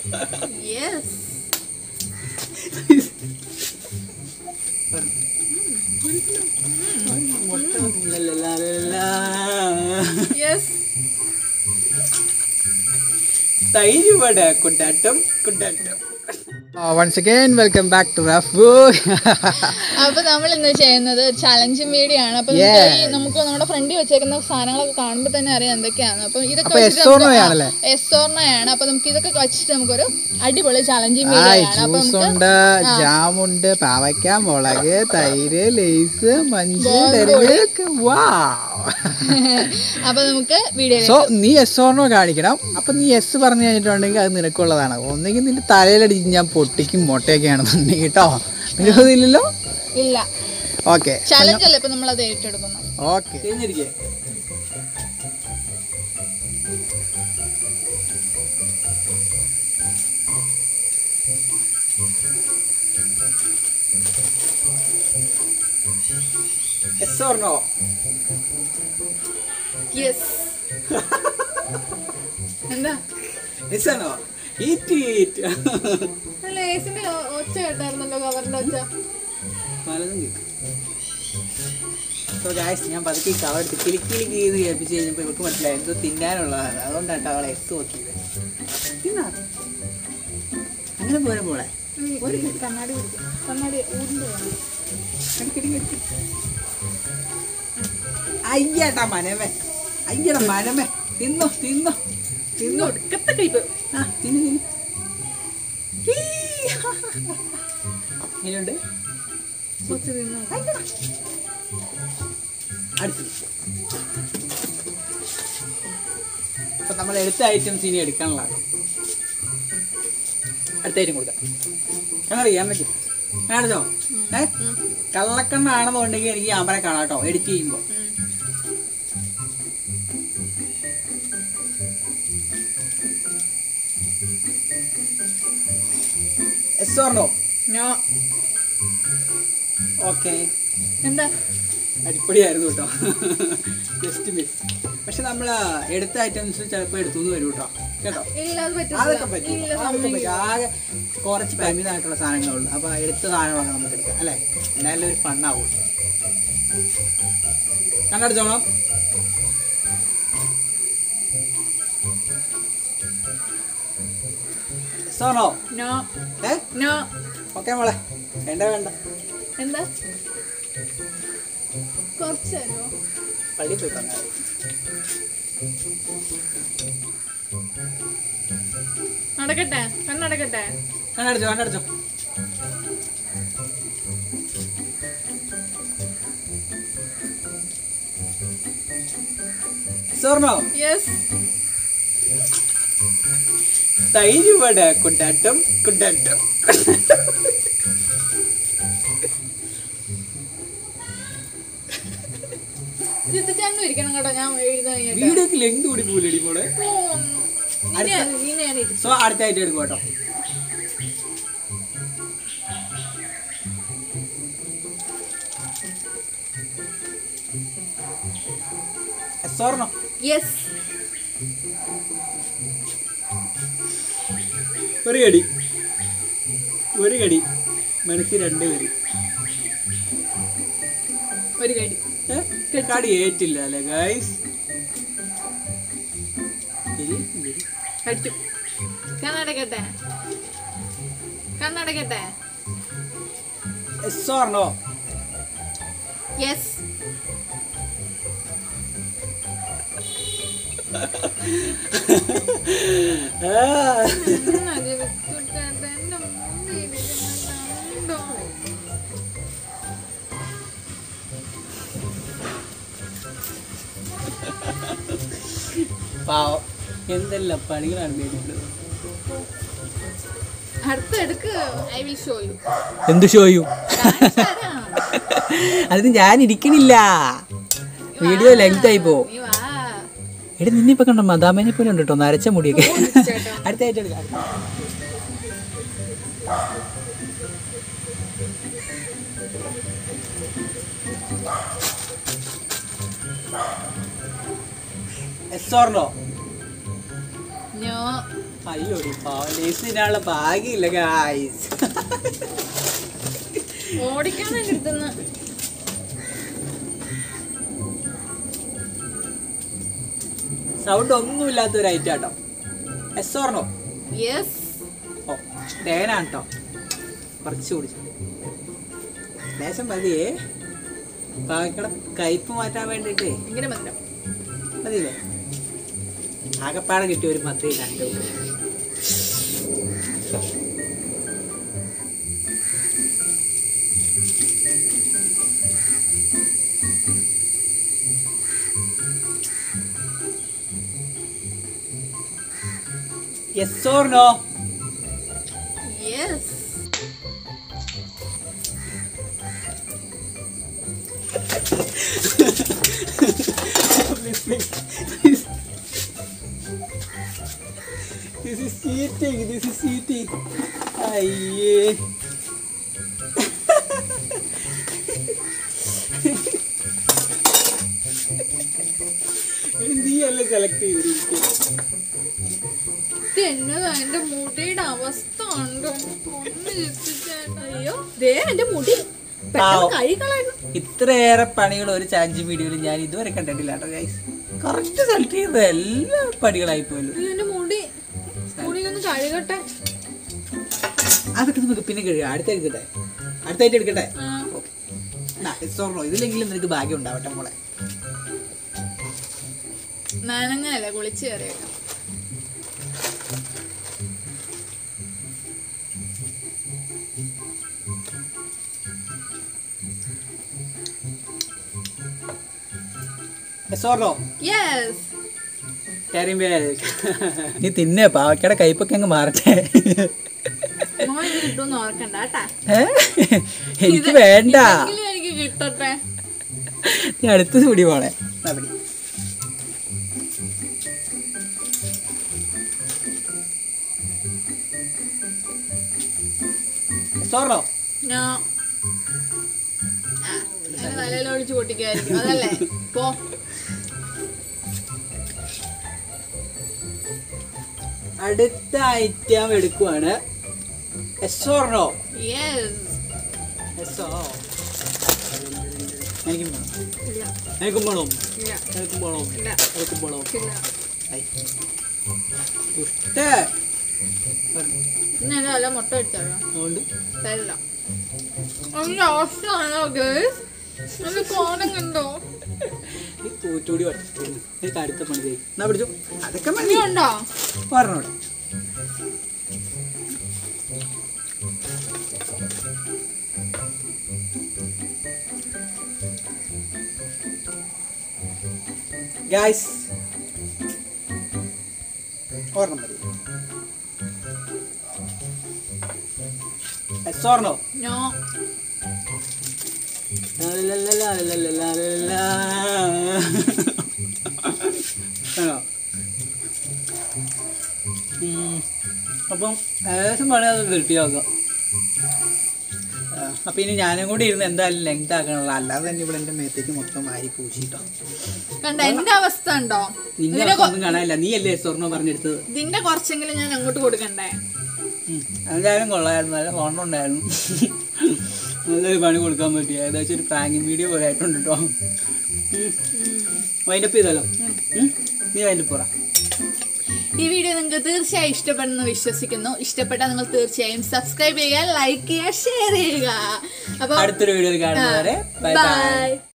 Yes yes തൈര് വട കൊണ്ടാട്ടം കൊണ്ടാട്ടം once again welcome back to rough അപ്പൊ നമ്മൾ ഇന്ന് ചെയ്യുന്നത് ചലഞ്ചിങ് വീഡിയോ ആണ് അപ്പൊ നമുക്ക് ഈ നമുക്ക് നമ്മുടെ ഫ്രണ്ടിൽ വെച്ചേക്കുന്ന സാധനങ്ങളൊക്കെ കാണുമ്പോൾ തന്നെ അറിയാം എന്തൊക്കെയാണ് അപ്പൊ ഇതൊക്കെ അപ്പൊ വെച്ചിട്ട് yes or no ആണല്ലേ? എസ്സോർണയാണ് അപ്പൊ നമുക്ക് ഇതൊക്കെ വെച്ചിട്ട് നമുക്കൊരു അടിപൊളി ചലഞ്ചിങ് വീഡിയോ ആണ് അപ്പൊ ജ്യൂസ് നമുക്ക് ഉണ്ട് ജാമുണ്ട് പാവയ്ക്ക മുളക് തൈര് ലേസ് മഞ്ച് ഡെറിമിൽക്ക് വാ അപ്പൊ നമുക്ക് വീഡിയോ സോ നീ എസ് ഓർണോ കാണിക്കണം അപ്പൊ നീ എസ് പറഞ്ഞു കഴിഞ്ഞിട്ടുണ്ടെങ്കിൽ അത് നിനക്കുള്ളതാണ് ഒന്നെങ്കിൽ നിന്റെ തലയിലടിച്ച് ഞാൻ പൊട്ടിക്കും മുട്ടയൊക്കെ ആണെന്നുണ്ടെങ്കിൽ കേട്ടോ നിരവധിയില്ലല്ലോ ഇല്ല ഓക്കെ ചലഞ്ച് അല്ലേ ഇപ്പൊ നമ്മൾ അത് ഏറ്റെടുക്കുന്നു ഓക്കെ തിരിഞ്ഞിരിക്കേ എസ് ഓർണോ യെസ് എന്താ എസ് ആണോ ഈറ്റ് ഈറ്റ് ലേസിന്റെ ഒച്ച കേട്ടായിരുന്നല്ലോ കവറിന്റെ ഒച്ച പലതും കേൾക്കും സോ ഗായ്സ് ഞാൻ പതുക്കെ ഈ കവർ എടുത്ത് കിളി കിളി ചെയ്ത് കേൾപ്പിച്ച് കഴിഞ്ഞപ്പോൾ ഇവർക്ക് മനസ്സിലായി എന്തോ തിന്നാനുള്ളതാണ് അതുകൊണ്ടാണ് അവളെ എസ് നോക്കിയത് തിന്നാ അങ്ങനെ പോരെ പോളെ ഒരു കണ്ണാടി പിടിക്കും കണ്ണാടി ഊരിന്റെ വേണം. അയ്യടാ മനമേ അയ്യടാ മനമേ തിന്നോ തിന്നോ ഇന്ന് ഒടുക്കത്തെ ടൈപ്പ് ആ തിന്നു തിന്നു ഇനിയുണ്ട് കൊച്ചു തിന്നു അടുത്ത് അപ്പൊ നമ്മൾ എടുത്ത ഐറ്റംസ് ഇനി എടുക്കാനുള്ളതാണ് അടുത്ത ഐറ്റം കൊടുക്കാം ഞങ്ങൾ ചെയ്യാൻ പറ്റും കാണിച്ചോ ഏ കള്ളക്കണ്ണാണെന്നുണ്ടെങ്കിൽ എനിക്ക് അമ്മനെ കാണാം കേട്ടോ എഡിറ്റ് ചെയ്യുമ്പോൾ എസ് ഓർണോ നോ ഓക്കെ എന്താ അരിപ്പൊടിയായിരുന്നു കേട്ടോ ജസ്റ്റ് മിസ് പക്ഷെ നമ്മൾ എടുത്ത ഐറ്റംസ് ചിലപ്പോൾ എടുത്തു എന്ന് വരും കേട്ടോ കേട്ടോ ഇല്ല അത് അതൊക്കെ പറ്റില്ല പറ്റും ഇല്ല അതൊക്കെ പറ്റും ആകെ കുറച്ച് പരിമിതമായിട്ടുള്ള സാധനങ്ങളുള്ളൂ അപ്പോൾ എടുത്ത സാധനങ്ങളൊക്കെ നമുക്ക് എടുക്കാം അല്ലേ എന്നാലും ഒരു ഫണ്ണാവും കണ്ടടിച്ചോണം സോണോ നോ ഏ നോ ഓക്കെ മോളെ വേണ്ട വേണ്ട എന്താ കുറച്ച് തരുമോ പള്ളി പോയി പറഞ്ഞാൽ നടക്കട്ടെ കണ്ണടക്കട്ടെ കണ്ടടിച്ചോ കണ്ടടിച്ചോ സ്വർണോ യെസ് തൈര് വട കൊണ്ടാട്ടം കൊണ്ടാട്ടം ചിത്തിച്ചാണ്ട് ഇരിക്കണം കേട്ടോ ഞാൻ എഴുതാൻ കഴിഞ്ഞിട്ട് വീടൊക്കെ ലെങ്ത് കൂടി പോലടി മോളെ ഓ, നിന്നെ- നിന്നെ ഞാൻ ഇരിക്കും സോ അടുത്തായിട്ട് എടുക്കും കേട്ടോ സ്വർണം യെസ് ഒരു കടി ഒരു കടി മനസ്സിൽ രണ്ട് കടി ഒരു കടി ഏ? കടി ഏറ്റില്ല അല്ലേ ഗൈസ് കടിച്ചു കണ്ണടക്കട്ടെ കണ്ണടക്കട്ടെ സ്വർണോ യെസ് പാവം എന്തെല്ലാം പണികളാണ് വേണ്ടിയിട്ടുള്ളത് അടുത്ത എടുക്ക് ഐ വിൽ ഷോ യു എന്ത് ഷോയും അതിന് ഞാൻ ഇരിക്കണില്ല വീഡിയോ ലെങ്ത് ആയി പോ നീ വാ എടി നിന്നിപ്പോ കണ്ടോ മദാമേനെ പോലെ ഉണ്ട് കേട്ടോ നരച്ച മുടിയൊക്കെ ചേട്ടാ അടുത്തായിട്ട് എടുക്കാം എസ് ഓർണോ നോ അയ്യോടി ലേസിനുള്ള ഭാഗ്യമില്ല ഗായ്സ് ഓടിക്കാൻ എൻ്റെ അടുത്തുനിന്ന് സൗണ്ട് ഒന്നുമില്ലാത്ത ഒരു ഐറ്റം കേട്ടോ എസ് ഓർണോ യെസ് ഓ തേനാണ് കേട്ടോ കുറച്ച് കുടിച്ചു ലേശം മതിയേ പാകക്കട കയ്പ് മാറ്റാൻ വേണ്ടിയിട്ടേ ഭയങ്കര മധുരം മതിയില്ലേ ആകപ്പാടെ കിട്ടിയ ഒരു മത്തി രണ്ടു yes or no yes This is cheating. This is cheating. അയ്യേ നീ അല്ലേ സെലക്ട് ചെയ്തിരിക്കും ഇത് എന്നതാ എന്റെ മുടിയുടെ അവസ്ഥ ഉണ്ടോ ഒന്ന് ചിരിപ്പിച്ചേട്ടാ. അയ്യോ ദേ എന്റെ മുടി പെട്ടെന്ന് കഴുകളായിരുന്നു ഇത്രയേറെ പണികൾ ഒരു ചാഞ്ചി വീഡിയോയിൽ ഞാൻ ഇതുവരെ കണ്ടിട്ടില്ല കേട്ടോ ഗൈസ് കറക്റ്റ് സെലക്ട് ചെയ്തത് എല്ലാ പണികളായി പോലും അയ്യോ എന്റെ മുടി മുടി ഒന്ന് കഴുകട്ടെ അതൊക്കെ നമുക്ക് പിന്നെ കഴിയാം അടുത്ത എടുക്കട്ടെ അടുത്തായിട്ട് എടുക്കട്ടെ ആ. സോർണോ ഇതിലെങ്കിലും നിനക്ക് ഭാഗ്യം ഉണ്ടാവട്ടെ മോളെ നനങ്ങല്ലേ കുളിച്ച് കയറിയേക്കാം സോർണോ യെസ് നീ തിന്നെ പാവക്കയുടെ കയ്പൊക്കെ അങ്ങ് മാറട്ടെ മോൻ ഇത് കിട്ടുമെന്ന് ഓർക്കണ്ട കേട്ടാ ഏ? എനിക്ക് വേണ്ട എങ്കിലും എനിക്ക് കിട്ടട്ടെ നീ അടുത്ത പിടി പോളെ ദാ പിടി. സോർണോ ഞാൻ എന്റെ തലയിലൊഴിച്ച് പൊട്ടിക്കായിരിക്കും അതല്ലേ പോ അടുത്ത ഐറ്റം എടുക്കുവാണ് എസോർണോ യെസ് എസോ എനിക്കും വേണം ഇല്ല എനിക്കും വേണം ഇല്ല എനിക്കും വേണം ഇല്ല എനിക്കും വേണം ഇല്ല ഐ. ദുഷ്ടേ. ഇന്ന് എന്റെ തല മുട്ട അടിച്ചാലോ അതുകൊണ്ട് തരില്ല അതിന്റെ അവസ്ഥയാണോ ഗേൾസ് നല്ല കോണം കണ്ടോ ഈ കൂട്ടുകൂടി വട്ടത്തിന് എനിക്ക് അടുത്ത പണി ചെയ്യും എന്നാ പിടിച്ചു അതൊക്കെ മതി നീ ഉണ്ടോ പറഞ്ഞോടെ ഗായ്സ് ഓർമ്മ മതി എസ്സോർണോ നോ ആണോ ഉം. അപ്പം ഏകദേശം പണി അത് കിട്ടി നോക്കാം അപ്പം ഇനി ഞാനും കൂടി ഇരുന്ന് എന്തായാലും ലെങ്ത് ആക്കണല്ലോ അല്ലാതെ തന്നെ ഇവിടെ എൻ്റെ മേത്തേക്ക് മൊത്തം വാരി പൂശിട്ടോ കണ്ട എന്റെ അവസ്ഥ ഉണ്ടോ നിന്റെ ഇതിനെ അവസ്ഥ ഒന്നും കാണാനില്ല നീ അല്ലേ സ്വർണ്ണം പറഞ്ഞെടുത്തത് ഇതിന്റെ കുറച്ചെങ്കിലും ഞാൻ അങ്ങോട്ട് കൊടുക്കണ്ടേ ഉം. എന്തായാലും കൊള്ളായിരുന്നു നല്ല ഫോൺ ഉണ്ടായിരുന്നു നല്ലൊരു പണി കൊടുക്കാൻ പറ്റി ഏകദേശം ഒരു പ്രാങ്കിങ് വീഡിയോ പോലെ ആയിട്ടുണ്ട് കേട്ടോ വൈൻഡപ്പ് ചെയ്താലോ ഉം? നീ വൈൻഡപ്പ് പറ ഈ വീഡിയോ നിങ്ങൾക്ക് തീർച്ചയായും ഇഷ്ടപ്പെടുന്നു വിശ്വസിക്കുന്നു ഇഷ്ടപ്പെട്ടാൽ നിങ്ങൾ തീർച്ചയായും സബ്സ്ക്രൈബ് ചെയ്യുക ലൈക്ക് ചെയ്യുക ഷെയർ ചെയ്യുക അപ്പൊ അടുത്തൊരു വീഡിയോയിൽ കാണുന്നവരെ ബൈ ബൈ ബൈ